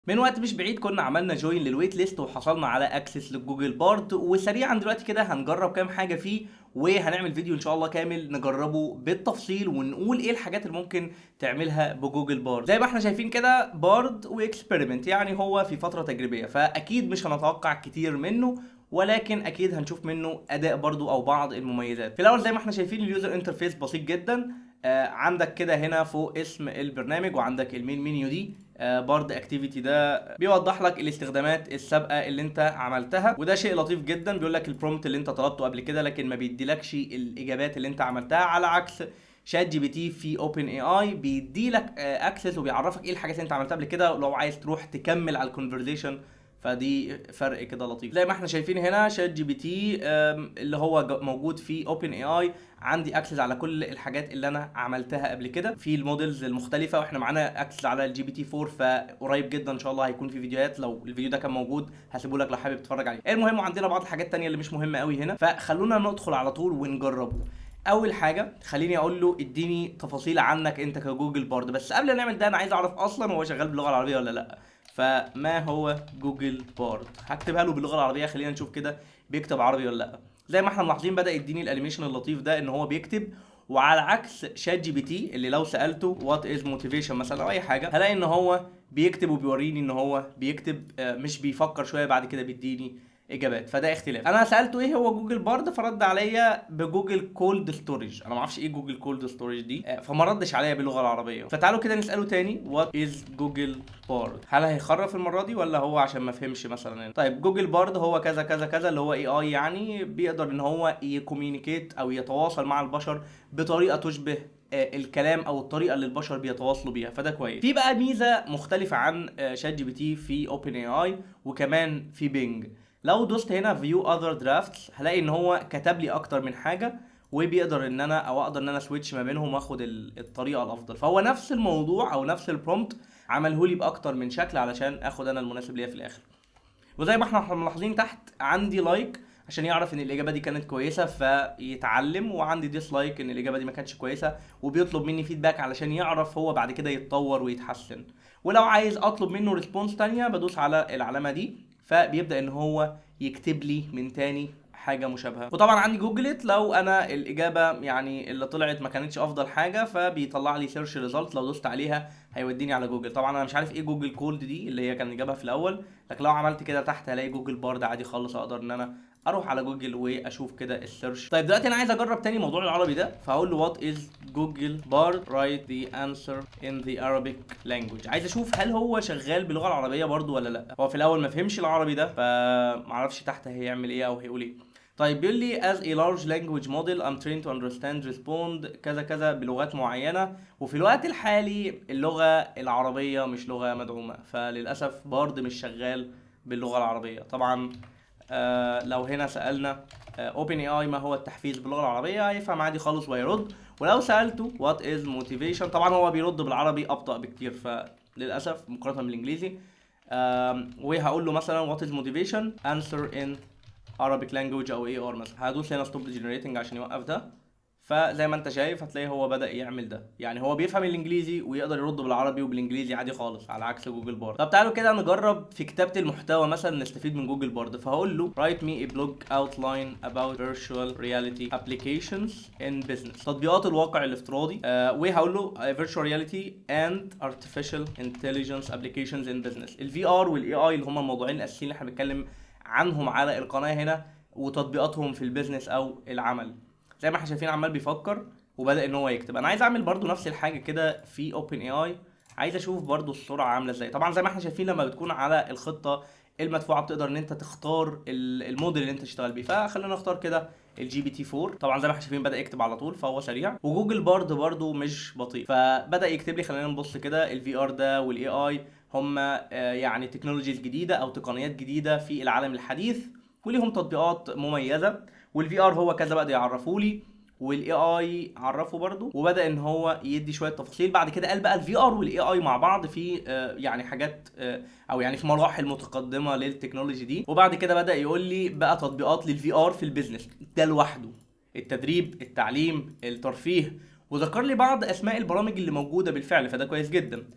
من وقت مش بعيد كنا عملنا جوين للويت ليست وحصلنا على اكسس للجوجل بارد وسريعا دلوقتي كده هنجرب كام حاجه فيه وهنعمل فيديو ان شاء الله كامل نجربه بالتفصيل ونقول ايه الحاجات اللي ممكن تعملها بجوجل بارد زي ما احنا شايفين كده بارد واكسبيرمنت يعني هو في فتره تجريبيه فاكيد مش هنتوقع كتير منه ولكن اكيد هنشوف منه اداء برضو او بعض المميزات في الاول زي ما احنا شايفين اليوزر انترفيس بسيط جدا آه عندك كده هنا فوق اسم البرنامج وعندك المين منيو دي آه بارد اكتيفيتي ده بيوضح لك الاستخدامات السابقه اللي انت عملتها وده شيء لطيف جدا بيقول لك البرومبت اللي انت طلبته قبل كده لكن ما بيديلكش الاجابات اللي انت عملتها على عكس شات جي بي تي في اوبن اي اي بيدي لك اكسس وبيعرفك ايه الحاجات اللي انت عملتها قبل كده ولو عايز تروح تكمل على الكونفرزيشن فدي فرق كده لطيف زي ما احنا شايفين هنا شات جي بي تي اللي هو موجود في اوبن اي اي عندي اكسس على كل الحاجات اللي انا عملتها قبل كده في المودلز المختلفه واحنا معانا اكسس على الجي بي تي 4 فقريب جدا ان شاء الله هيكون في فيديوهات لو الفيديو ده كان موجود هسيبه لك لو حابب تتفرج عليه المهم عندنا بعض الحاجات التانية اللي مش مهمه قوي هنا فخلونا ندخل على طول ونجربه اول حاجه خليني اقول له اديني تفاصيل عنك انت كجوجل بارد بس قبل ما نعمل ده انا عايز اعرف اصلا هو شغال باللغه العربيه ولا لا فما هو جوجل بارد هكتبها له باللغه العربيه خلينا نشوف كده بيكتب عربي ولا لا زي ما احنا ملاحظين بدا يديني الانيميشن اللطيف ده ان هو بيكتب وعلى عكس شات جي بي تي اللي لو سالته وات از موتيفيشن مثلا او اي حاجه هلاقي ان هو بيكتب وبيوريني ان هو بيكتب مش بيفكر شويه بعد كده بيديني اجابات فده اختلاف انا سالته ايه هو جوجل بارد فرد عليا بجوجل كولد ستورج انا ما اعرفش ايه جوجل كولد ستورج دي فما ردش عليا باللغه العربيه فتعالوا كده نساله تاني وات از جوجل بارد هل هيخرف المره دي ولا هو عشان ما فهمش مثلا طيب جوجل بارد هو كذا كذا كذا اللي هو اي اي يعني بيقدر ان هو يكوميونيكيت او يتواصل مع البشر بطريقه تشبه الكلام او الطريقه اللي البشر بيتواصلوا بيها فده كويس في بقى ميزه مختلفه عن شات جي بي تي في اوبن اي اي وكمان في بينج لو دوست هنا فيو اذر درافتس هلاقي ان هو كتب لي اكتر من حاجه وبيقدر ان انا او اقدر ان انا سويتش ما بينهم واخد الطريقه الافضل فهو نفس الموضوع او نفس البرومبت عمله لي باكتر من شكل علشان اخد انا المناسب ليا في الاخر وزي ما احنا ملاحظين تحت عندي لايك عشان يعرف ان الاجابه دي كانت كويسه فيتعلم وعندي ديسلايك ان الاجابه دي ما كانتش كويسه وبيطلب مني فيدباك علشان يعرف هو بعد كده يتطور ويتحسن ولو عايز اطلب منه ريسبونس تانية بدوس على العلامه دي فبيبدا ان هو يكتب لي من تاني حاجه مشابهه وطبعا عندي جوجلت لو انا الاجابه يعني اللي طلعت ما كانتش افضل حاجه فبيطلع لي سيرش ريزلت لو دوست عليها هيوديني على جوجل طبعا انا مش عارف ايه جوجل كولد دي اللي هي كان جابها في الاول لكن لو عملت كده تحت هلاقي جوجل بارد عادي خالص اقدر ان انا اروح على جوجل واشوف كده السيرش طيب دلوقتي انا عايز اجرب تاني موضوع العربي ده فهقول له وات از جوجل بارد رايت ذا انسر ان ذا Arabic لانجوج عايز اشوف هل هو شغال باللغه العربيه برضو ولا لا هو في الاول ما فهمش العربي ده فمعرفش تحت هيعمل ايه او هيقول ايه طيب بيقول لي as a large language model I'm trained to understand respond كذا كذا بلغات معينة وفي الوقت الحالي اللغة العربية مش لغة مدعومة فللأسف بارد مش شغال باللغة العربية طبعا آه لو هنا سالنا اوبن اي اي ما هو التحفيز باللغه العربيه هيفهم عادي خالص ويرد ولو سالته وات از موتيفيشن طبعا هو بيرد بالعربي ابطا بكتير فللاسف مقارنه بالانجليزي آه وهقول له مثلا وات از موتيفيشن انسر ان Arabic language او اي ار مثلا هدوس هنا ستوب جنريتنج عشان يوقف ده فزي ما انت شايف هتلاقي هو بدا يعمل ده يعني هو بيفهم الانجليزي ويقدر يرد بالعربي وبالانجليزي عادي خالص على عكس جوجل بارد طب تعالوا كده نجرب في كتابه المحتوى مثلا نستفيد من جوجل بارد فهقول له write me a blog outline about virtual reality applications in business تطبيقات الواقع الافتراضي آه وهقول له virtual reality and artificial intelligence applications in business الفي ار والاي اي اللي هم الموضوعين الاساسيين اللي احنا بنتكلم عنهم على القناه هنا وتطبيقاتهم في البيزنس او العمل زي ما احنا شايفين عمال بيفكر وبدا ان هو يكتب انا عايز اعمل برضو نفس الحاجه كده في اوبن اي اي عايز اشوف برضو السرعه عامله ازاي طبعا زي ما احنا شايفين لما بتكون على الخطه المدفوعه بتقدر ان انت تختار الموديل اللي انت تشتغل بيه فخلينا نختار كده الجي بي تي 4 طبعا زي ما احنا شايفين بدا يكتب على طول فهو سريع وجوجل بارد برضو مش بطيء فبدا يكتب لي خلينا نبص كده الفي ار ده والاي اي هم يعني تكنولوجيز جديده او تقنيات جديده في العالم الحديث وليهم تطبيقات مميزه والفي ار هو كذا بدا يعرفوا لي والاي اي عرفه برضو وبدا ان هو يدي شويه تفاصيل بعد كده قال بقى الفي ار والاي اي مع بعض في آه يعني حاجات آه او يعني في مراحل متقدمه للتكنولوجي دي وبعد كده بدا يقول لي بقى تطبيقات للفي ار في البيزنس ده لوحده التدريب التعليم الترفيه وذكر لي بعض اسماء البرامج اللي موجوده بالفعل فده كويس جدا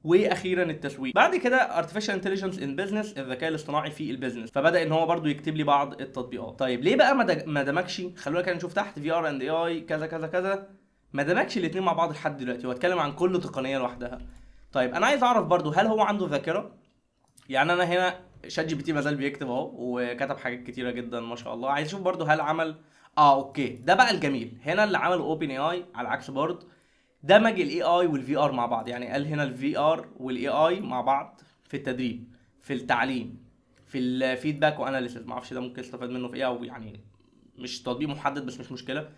واخيرا التسويق بعد كده artificial intelligence in business الذكاء الاصطناعي في البيزنس فبدا ان هو برضو يكتب لي بعض التطبيقات طيب ليه بقى ما دج- ما دمجش خلونا كده نشوف تحت في ار اند اي اي كذا كذا كذا ما دمجش الاثنين مع بعض لحد دلوقتي هو اتكلم عن كل تقنيه لوحدها طيب انا عايز اعرف برضو هل هو عنده ذاكره يعني انا هنا شات جي بي تي ما زال بيكتب اهو وكتب حاجات كتيره جدا ما شاء الله عايز اشوف برضو هل عمل اه اوكي ده بقى الجميل هنا اللي عمل اوبن اي اي على عكس بارد دمج الاي اي والفي ار مع بعض يعني قال هنا الفي ار والاي اي مع بعض في التدريب في التعليم في الفيدباك واناليسيس ما اعرفش ده ممكن استفاد منه في ايه او يعني مش تطبيق محدد بس مش مشكله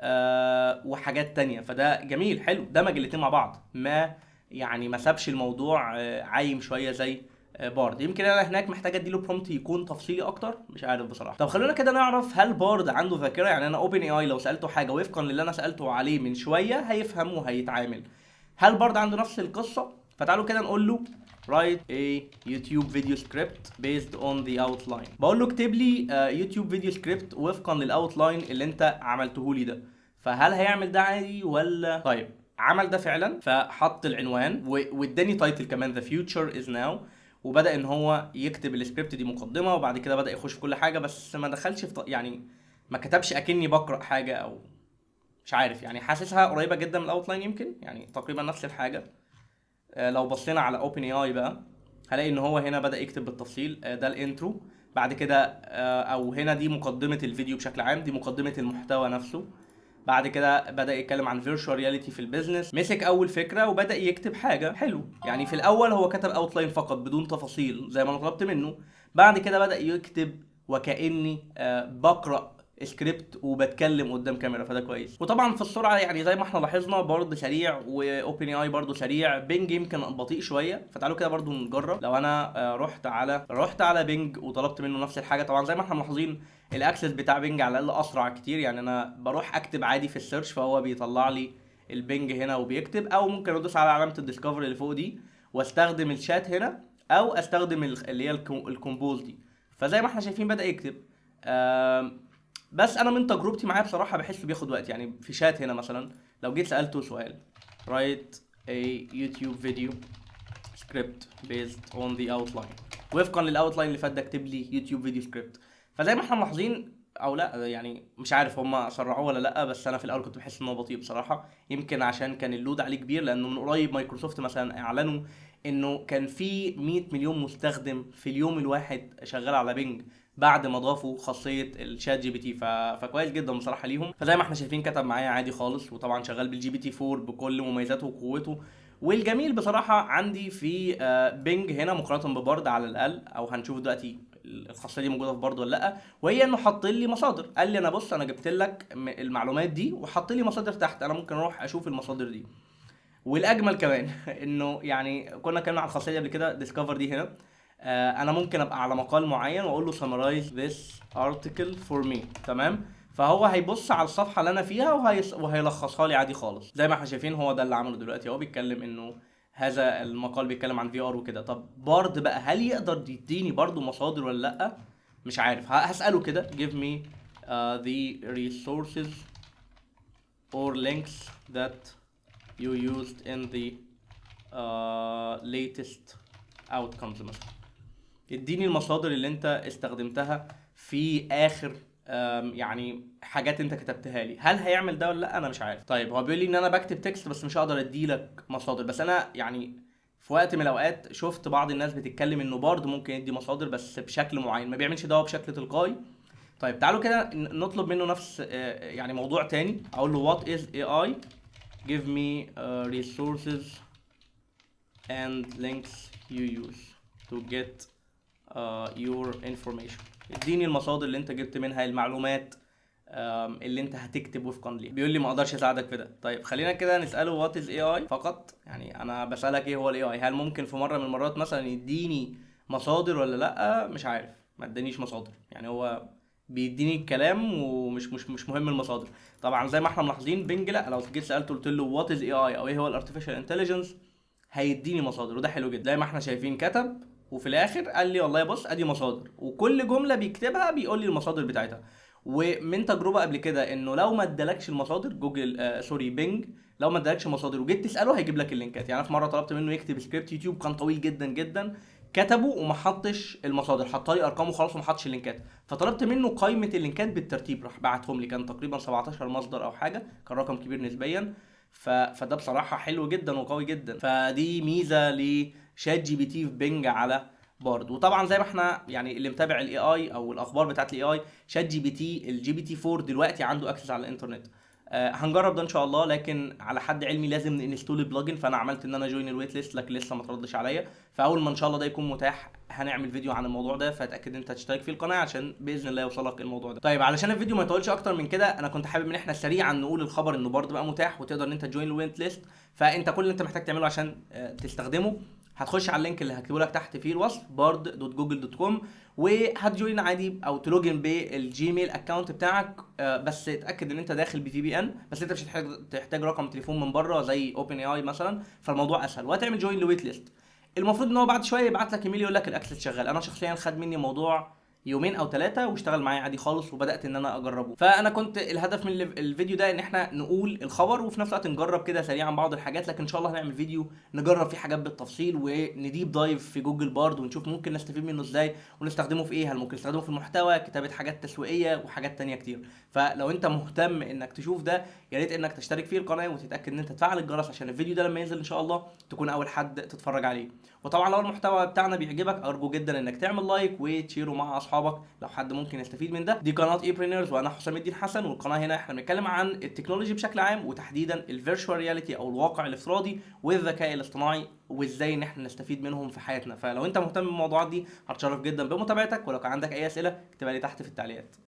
آه وحاجات تانية فده جميل حلو دمج الاتنين مع بعض ما يعني ما سابش الموضوع آه عايم شويه زي آه، بارد يمكن انا هناك محتاج اديله برومت يكون تفصيلي اكتر مش عارف بصراحه طب خلونا كده نعرف هل بارد عنده ذاكره يعني انا اوبن اي اي لو سالته حاجه وفقا للي انا سالته عليه من شويه هيفهم وهيتعامل هل بارد عنده نفس القصه فتعالوا كده نقول له write a YouTube video script based on the outline بقول له اكتب لي آه، يوتيوب فيديو سكريبت وفقا للاوتلاين اللي انت عملته لي ده فهل هيعمل ده عادي ولا طيب عمل ده فعلا فحط العنوان و- واداني تايتل كمان the future is now وبدا ان هو يكتب السكريبت دي مقدمه وبعد كده بدا يخش في كل حاجه بس ما دخلش في ط- يعني ما كتبش اكني بقرا حاجه او مش عارف يعني حاسسها قريبه جدا من الاوتلاين يمكن يعني تقريبا نفس الحاجه آه، لو بصينا على اوبن اي اي بقى هلاقي ان هو هنا بدا يكتب بالتفصيل آه، ده الانترو بعد كده آه، او هنا دي مقدمه الفيديو بشكل عام دي مقدمه المحتوى نفسه بعد كده بدا يتكلم عن فيرتشوال رياليتي في البيزنس مسك اول فكره وبدا يكتب حاجه حلو يعني في الاول هو كتب اوتلاين فقط بدون تفاصيل زي ما انا طلبت منه بعد كده بدا يكتب وكاني آه، بقرا سكريبت وبتكلم قدام كاميرا فده كويس وطبعا في السرعه يعني زي ما احنا لاحظنا برضه سريع واوبن اي برضه سريع بينج يمكن بطيء شويه فتعالوا كده برضه نجرب لو انا آه، رحت على رحت على بينج وطلبت منه نفس الحاجه طبعا زي ما احنا ملاحظين الاكسس بتاع بينج على الاقل اسرع كتير يعني انا بروح اكتب عادي في السيرش فهو بيطلع لي البينج هنا وبيكتب او ممكن ادوس على علامه الديسكفري اللي فوق دي واستخدم الشات هنا او استخدم ال- اللي هي الكو- الكومبوز دي فزي ما احنا شايفين بدا يكتب آم، بس انا من تجربتي معاه بصراحه بحسه بياخد وقت يعني في شات هنا مثلا لو جيت سالته سؤال write a YouTube video script based on the outline وفقا للاوتلاين اللي فات ده اكتب لي يوتيوب فيديو سكريبت فزي ما احنا ملاحظين او لا يعني مش عارف هم سرعوه ولا لا بس انا في الاول كنت بحس ان هو بطيء بصراحه يمكن عشان كان اللود عليه كبير لانه من قريب مايكروسوفت مثلا اعلنوا انه كان في 100 مليون مستخدم في اليوم الواحد شغال على بينج بعد ما ضافوا خاصيه الشات جي بي تي ف... فكويس جدا بصراحه ليهم فزي ما احنا شايفين كتب معايا عادي خالص وطبعا شغال بالجي بي تي 4 بكل مميزاته وقوته والجميل بصراحه عندي في آه، بينج هنا مقارنه ببارد على الاقل او هنشوف دلوقتي الخاصيه دي موجوده في بارد ولا لا وهي انه حط لي مصادر قال لي انا بص انا جبت لك م- المعلومات دي وحط لي مصادر تحت انا ممكن اروح اشوف المصادر دي والاجمل كمان انه يعني كنا اتكلمنا عن الخاصيه دي قبل كده ديسكفر دي هنا آه انا ممكن ابقى على مقال معين واقول له summarize this article for me تمام فهو هيبص على الصفحه اللي انا فيها وهيص... وهيلخصها لي عادي خالص زي ما احنا شايفين هو ده اللي عمله دلوقتي هو بيتكلم انه هذا المقال بيتكلم عن في ار وكده طب بارد بقى هل يقدر يديني برضو مصادر ولا لا مش عارف ه- هساله كده give me uh, the resources or links that you used in the uh, latest outcomes مثلا اديني المصادر اللي انت استخدمتها في اخر آم، يعني حاجات انت كتبتها لي هل هيعمل ده ولا لا انا مش عارف طيب هو بيقول لي ان انا بكتب تكست بس مش هقدر اديلك مصادر بس انا يعني في وقت من الاوقات شفت بعض الناس بتتكلم انه برضه ممكن يدي مصادر بس بشكل معين ما بيعملش ده بشكل تلقائي طيب تعالوا كده ن- نطلب منه نفس آه، يعني موضوع تاني اقول له what is AI give me uh, resources and links you use to get uh, your information اديني المصادر اللي انت جبت منها المعلومات آم، اللي انت هتكتب وفقا ليها بيقول لي ما اقدرش اساعدك في ده طيب خلينا كده نساله وات از اي اي فقط يعني انا بسالك ايه هو الاي اي هل ممكن في مره من المرات مثلا يديني مصادر ولا لا مش عارف ما ادانيش مصادر يعني هو بيديني الكلام ومش مش مش مهم المصادر طبعا زي ما احنا ملاحظين بينج لا لو جيت سالته قلت له وات از اي اي او ايه هو الارتفيشال انتليجنس هيديني مصادر وده حلو جدا زي ما احنا شايفين كتب وفي الاخر قال لي والله بص ادي مصادر وكل جمله بيكتبها بيقول لي المصادر بتاعتها ومن تجربه قبل كده انه لو ما ادالكش المصادر جوجل آه سوري بينج لو ما ادالكش مصادر وجيت تساله هيجيب لك اللينكات يعني أنا في مره طلبت منه يكتب سكريبت يوتيوب كان طويل جدا جدا كتبه وما حطش المصادر حط لي ارقام وخلاص وما حطش اللينكات فطلبت منه قائمه اللينكات بالترتيب راح بعتهم لي كان تقريبا 17 مصدر او حاجه كان رقم كبير نسبيا ف... فده بصراحه حلو جدا وقوي جدا فدي ميزه لشات جي بي تي في بينج على بارد وطبعا زي ما احنا يعني اللي متابع الاي اي او الاخبار بتاعت الاي اي شات جي بي تي الجي بي تي 4 دلوقتي عنده اكسس على الانترنت آه هنجرب ده ان شاء الله لكن على حد علمي لازم ننستول البلجن فانا عملت ان انا جوين الويت ليست لكن لسه ما تردش عليا فاول ما ان شاء الله ده يكون متاح هنعمل فيديو عن الموضوع ده فاتاكد انت تشترك في القناه عشان باذن الله يوصلك الموضوع ده طيب علشان الفيديو ما يطولش اكتر من كده انا كنت حابب ان احنا سريعا نقول الخبر انه برضه بقى متاح وتقدر ان انت تجوين الويت ليست فانت كل اللي انت محتاج تعمله عشان آه تستخدمه هتخش على اللينك اللي هكتبه لك تحت في الوصف bard.google.com وهتجوين عادي او تلوجن بالجيميل اكونت بتاعك بس اتاكد ان انت داخل بفي بي ان بس انت مش هتحتاج تحتاج رقم تليفون من بره زي اوبن اي اي مثلا فالموضوع اسهل وهتعمل جوين لويت ليست المفروض ان هو بعد شويه يبعت لك ايميل يقول لك الاكسس شغال انا شخصيا خد مني موضوع يومين او ثلاثه واشتغل معايا عادي خالص وبدات ان انا اجربه فانا كنت الهدف من الفيديو ده ان احنا نقول الخبر وفي نفس الوقت نجرب كده سريعا بعض الحاجات لكن ان شاء الله هنعمل فيديو نجرب فيه حاجات بالتفصيل ونديب دايف في جوجل بارد ونشوف ممكن نستفيد منه ازاي ونستخدمه في ايه هل ممكن نستخدمه في المحتوى كتابه حاجات تسويقيه وحاجات تانية كتير فلو انت مهتم انك تشوف ده يا ريت انك تشترك في القناه وتتاكد ان انت تفعل الجرس عشان الفيديو ده لما ينزل ان شاء الله تكون اول حد تتفرج عليه وطبعا لو المحتوى بتاعنا بيعجبك ارجو جدا انك تعمل لايك وتشيره مع اصحابك لو حد ممكن يستفيد من ده دي قناه اي برينرز وانا حسام الدين حسن والقناه هنا احنا بنتكلم عن التكنولوجي بشكل عام وتحديدا الفيرتشوال رياليتي او الواقع الافتراضي والذكاء الاصطناعي وازاي ان احنا نستفيد منهم في حياتنا فلو انت مهتم بالموضوعات دي هتشرف جدا بمتابعتك ولو كان عندك اي اسئله اكتبها لي تحت في التعليقات